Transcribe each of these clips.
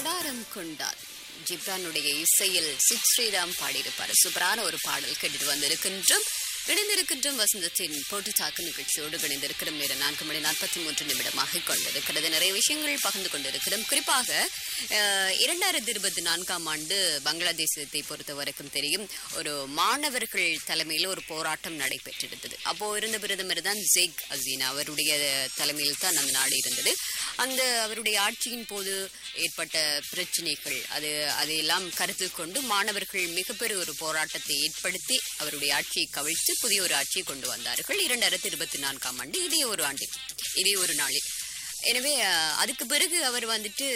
கொடாரம் கொண்டால் ஜிப்ரானுடைய இசையில் சித் ஸ்ரீராம் பாடியிருப்பார் சூப்பரான ஒரு பாடல் கேட்டுட்டு வந்திருக்கின்றோம் இணைந்திருக்கின்றோம் வசந்தத்தின் போட்டு தாக்கு நிகழ்ச்சியோடு இணைந்திருக்கிற நேரம் நான்கு மணி நாற்பத்தி மூன்று நிமிடமாக கொண்டிருக்கிறது நிறைய விஷயங்கள் பகிர்ந்து கொண்டிருக்கிறோம் குறிப்பாக அஹ், இரண்டாயிரத்தி இருபத்தி நான்காம் ஆண்டு பங்களாதேசத்தை பொறுத்த வரைக்கும் தெரியும் ஒரு மாணவர்கள் தலைமையில் ஒரு போராட்டம் நடைபெற்றிருந்தது அப்போ இருந்த பிரதமர் தான் ஜேக் ஹசீனா அவருடைய தலைமையில் தான் அந்த நாடு இருந்தது அந்த அவருடைய ஆட்சியின் போது ஏற்பட்ட பிரச்சனைகள் அது அதையெல்லாம் கருத்தில் கொண்டு மாணவர்கள் மிகப்பெரிய ஒரு போராட்டத்தை ஏற்படுத்தி அவருடைய ஆட்சியை கவிழ்த்து புதிய ஒரு ஆட்சியை கொண்டு வந்தார்கள் இரண்டாயிரத்தி இருபத்தி நான்காம் ஆண்டு இதே ஒரு ஆண்டில் இதே ஒரு நாளில் எனவே அஹ், அதுக்கு பிறகு அவர் வந்துட்டு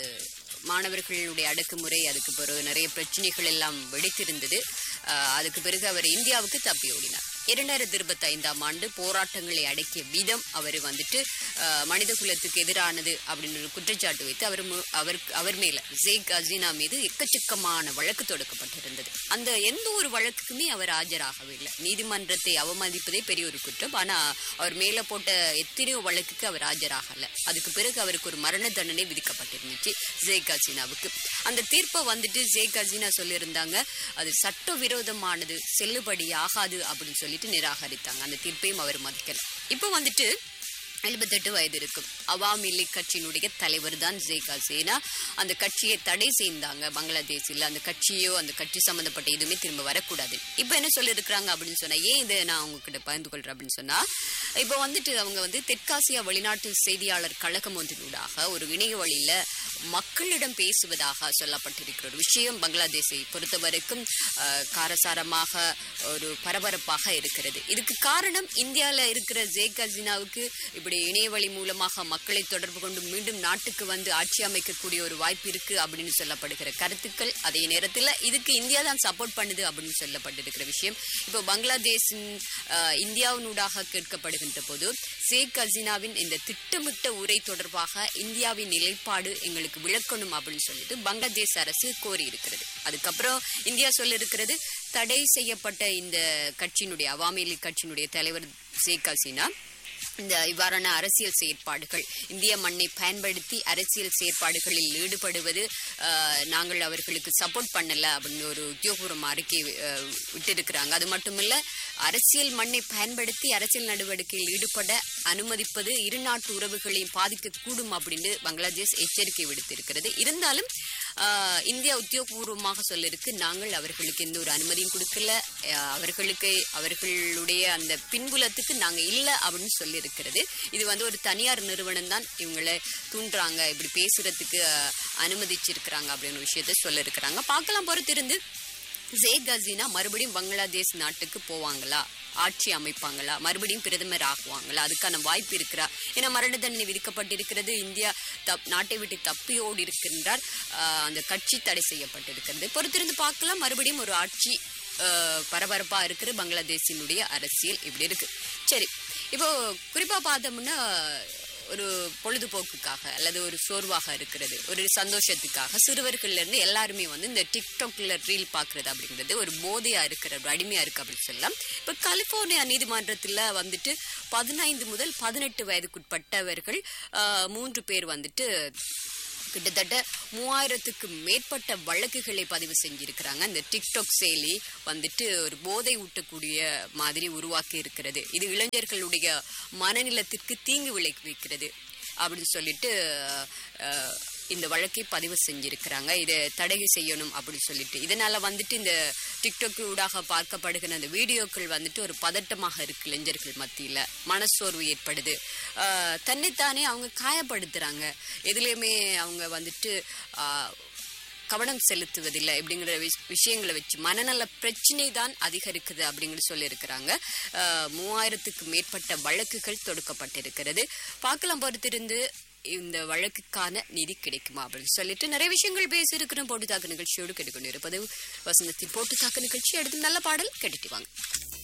மாணவர்களுடைய அடக்குமுறை அதுக்கு பிறகு நிறைய பிரச்சனைகள் எல்லாம் வெடித்திருந்தது அஹ், அதுக்கு பிறகு அவர் இந்தியாவுக்கு தப்பி ஓடினார் இரண்டாயிரத்தி இருபத்தி ஐந்தாம் ஆண்டு போராட்டங்களை அடக்கிய விதம் அவர் வந்துட்டு அஹ், மனித குலத்துக்கு எதிரானது அப்படின்னு ஒரு குற்றச்சாட்டு வைத்து அவர் மு- அவருக்கு அவர் மேல ஜேக் ஹசீனா மீது எக்கச்சக்கமான வழக்கு தொடுக்கப்பட்டிருந்தது அந்த எந்த ஒரு வழக்குக்குமே அவர் ஆஜராகவில்லை நீதிமன்றத்தை அவமதிப்பதே பெரிய ஒரு குற்றம் ஆனா அவர் மேல போட்ட எத்தனையோ வழக்குக்கு அவர் ஆஜராகல அதுக்கு பிறகு அவருக்கு ஒரு மரண தண்டனை விதிக்கப்பட்டிருந்துச்சு ஜேக் ஹசீனாவுக்கு அந்த தீர்ப்பை வந்துட்டு ஜேக் ஹசீனா சொல்லியிருந்தாங்க அது சட்டவிரோதமானது செல்லுபடி ஆகாது அப்படின்னு சொல்லிட்டு நிராகரித்தாங்க அந்த தீர்ப்பையும் அவர் மதிக்கல இப்போ வந்துட்டு எழுபத்தெட்டு வயது இருக்கும் அவாமி லீக் கட்சியினுடைய தலைவர் தான் ஜேக் ஹசீனா அந்த கட்சியை தடை செய்தாங்க பங்களாதேஷில் அந்த கட்சியோ அந்த கட்சி சம்பந்தப்பட்ட எதுவுமே திரும்ப வரக்கூடாது இப்போ என்ன சொல்லியிருக்கிறாங்க அப்படின்னு சொன்னா ஏன் இதை நான் உங்ககிட்ட பகிர்ந்து கொள்றேன் அப்படின்னு சொன்னா இப்போ வந்துட்டு அவங்க வந்து தெற்காசியா வெளிநாட்டு செய்தியாளர் கழகம் ஒன்றினூடாக ஒரு இணைய வழியில மக்களிடம் பேசுவதாக சொல்லப்பட்டிருக்கிற ஒரு விஷயம் பங்களாதேஷை பொறுத்த வரைக்கும் அஹ், காரசாரமாக ஒரு பரபரப்பாக இருக்கிறது இதுக்கு காரணம் இந்தியால இருக்கிற ஜேக் ஹசீனாவுக்கு இப்படி இணையவழி மூலமாக மக்களை தொடர்பு கொண்டு மீண்டும் நாட்டுக்கு வந்து ஆட்சி அமைக்கக்கூடிய ஒரு வாய்ப்பு இருக்கு அப்படின்னு சொல்லப்படுகிற கருத்துக்கள் அதே நேரத்தில் இதுக்கு இந்தியா தான் சப்போர்ட் பண்ணுது அப்படின்னு சொல்லப்பட்டிருக்கிற விஷயம் இப்போ பங்களாதேஷின் அஹ், இந்தியாவினூடாக கேட்கப்படுகின்ற போது ஷேக் ஹசீனாவின் இந்த திட்டமிட்ட உரை தொடர்பாக இந்தியாவின் நிலைப்பாடு எங்களுக்கு விளக்கணும் அப்படின்னு சொல்லிட்டு பங்களாதேஷ் அரசு கோரி இருக்கிறது அதுக்கப்புறம் இந்தியா சொல்லியிருக்கிறது தடை செய்யப்பட்ட இந்த கட்சியினுடைய அவாமி லீக் கட்சியினுடைய தலைவர் ஷேக் ஹசீனா இந்த இவ்வாறான அரசியல் செயற்பாடுகள் இந்திய மண்ணை பயன்படுத்தி அரசியல் செயற்பாடுகளில் ஈடுபடுவது அஹ், நாங்கள் அவர்களுக்கு சப்போர்ட் பண்ணல அப்படின்னு ஒரு உத்தியோகபூர்வ அறிக்கை அஹ், விட்டிருக்கிறாங்க அது மட்டுமில்ல அரசியல் மண்ணை பயன்படுத்தி அரசியல் நடவடிக்கையில் ஈடுபட அனுமதிப்பது இரு நாட்டு உறவுகளையும் பாதிக்கக்கூடும் அப்படின்னு பங்களாதேஷ் எச்சரிக்கை விடுத்திருக்கிறது இருந்தாலும் ஆஹ், இந்தியா உத்தியோகபூர்வமாக சொல்லிருக்கு நாங்கள் அவர்களுக்கு எந்த ஒரு அனுமதியும் கொடுக்கல ஆஹ், அவர்களுக்கு அவர்களுடைய அந்த பின்புலத்துக்கு நாங்க இல்ல அப்படின்னு சொல்லியிருக்கிறது இது வந்து ஒரு தனியார் நிறுவனம் தான் இவங்களை தூண்டுறாங்க இப்படி பேசுறதுக்கு ஆஹ், அனுமதிச்சிருக்கிறாங்க அப்படின்னு விஷயத்த சொல்லியிருக்கிறாங்க பார்க்கலாம் பொறுத்திருந்து ஜேக் ஹசீனா மறுபடியும் பங்களாதேஷ் நாட்டுக்கு போவாங்களா ஆட்சி அமைப்பாங்களா மறுபடியும் பிரதமர் ஆகுவாங்களா அதுக்கான வாய்ப்பு இருக்கிறா ஏன்னா மரண தண்டனை விதிக்கப்பட்டிருக்கிறது இந்தியா தப் நாட்டை விட்டு தப்பியோடு இருக்கின்றார் ஆஹ் அந்த கட்சி தடை செய்யப்பட்டிருக்கிறது பொறுத்திருந்து பார்க்கலாம் மறுபடியும் ஒரு ஆட்சி ஆஹ் பரபரப்பா இருக்கிற பங்களாதேஷினுடைய அரசியல் இப்படி இருக்கு சரி இப்போ குறிப்பா பார்த்தோம்னா ஒரு பொழுதுபோக்குக்காக அல்லது ஒரு சோர்வாக இருக்கிறது ஒரு சந்தோஷத்துக்காக சிறுவர்கள்ல இருந்து எல்லாருமே வந்து இந்த டிக்டாக்ல ரீல் பார்க்கறது அப்படிங்கிறது ஒரு போதையா இருக்கிற ஒரு அடிமையா இருக்கு அப்படின்னு சொல்லலாம் இப்ப கலிபோர்னியா நீதிமன்றத்துல வந்துட்டு பதினைந்து முதல் பதினெட்டு வயதுக்குட்பட்டவர்கள் ஆஹ், மூன்று பேர் வந்துட்டு கிட்டத்தட்ட மூவாயிரத்துக்கு மேற்பட்ட வழக்குகளை பதிவு செஞ்சிருக்கிறாங்க இந்த டிக்டாக் செயலி வந்துட்டு ஒரு போதை ஊட்டக்கூடிய மாதிரி உருவாக்கி இருக்கிறது இது இளைஞர்களுடைய மனநிலத்திற்கு தீங்கு விளைவிக்கிறது அப்படின்னு சொல்லிட்டு அஹ், இந்த வழக்கை பதிவு செஞ்சிருக்கிறாங்க இதை தடை செய்யணும் அப்படின்னு சொல்லிட்டு இதனால வந்துட்டு இந்த டிக்டாக் ஊடாக பார்க்கப்படுகிற அந்த வீடியோக்கள் வந்துட்டு ஒரு பதட்டமாக இருக்கு இளைஞர்கள் மத்தியில மனசோர்வு ஏற்படுது ஆஹ் தன்னைத்தானே அவங்க காயப்படுத்துறாங்க எதுலேயுமே அவங்க வந்துட்டு ஆஹ் கவனம் செலுத்துவதில்லை அப்படிங்கிற விஷ- விஷயங்களை வச்சு மனநல பிரச்சனை தான் அதிகரிக்குது அப்படிங்கிற சொல்லியிருக்கிறாங்க ஆஹ் மூவாயிரத்துக்கு மேற்பட்ட வழக்குகள் தொடுக்கப்பட்டிருக்கிறது பார்க்கலாம் பொறுத்திருந்து இந்த வழக்குக்கான நிதி கிடைக்குமா அப்படின்னு சொல்லிட்டு நிறைய விஷயங்கள் பேசியிருக்கிறோம் போட்டுத்தாக்கு நிகழ்ச்சியோடு கேட்டுக்கொண்டு இருப்பது வசந்தத்தின் போட்டுத்தாக்கு நிகழ்ச்சி அடுத்து நல்ல பாடல் கேட்டுட்டு வாங்க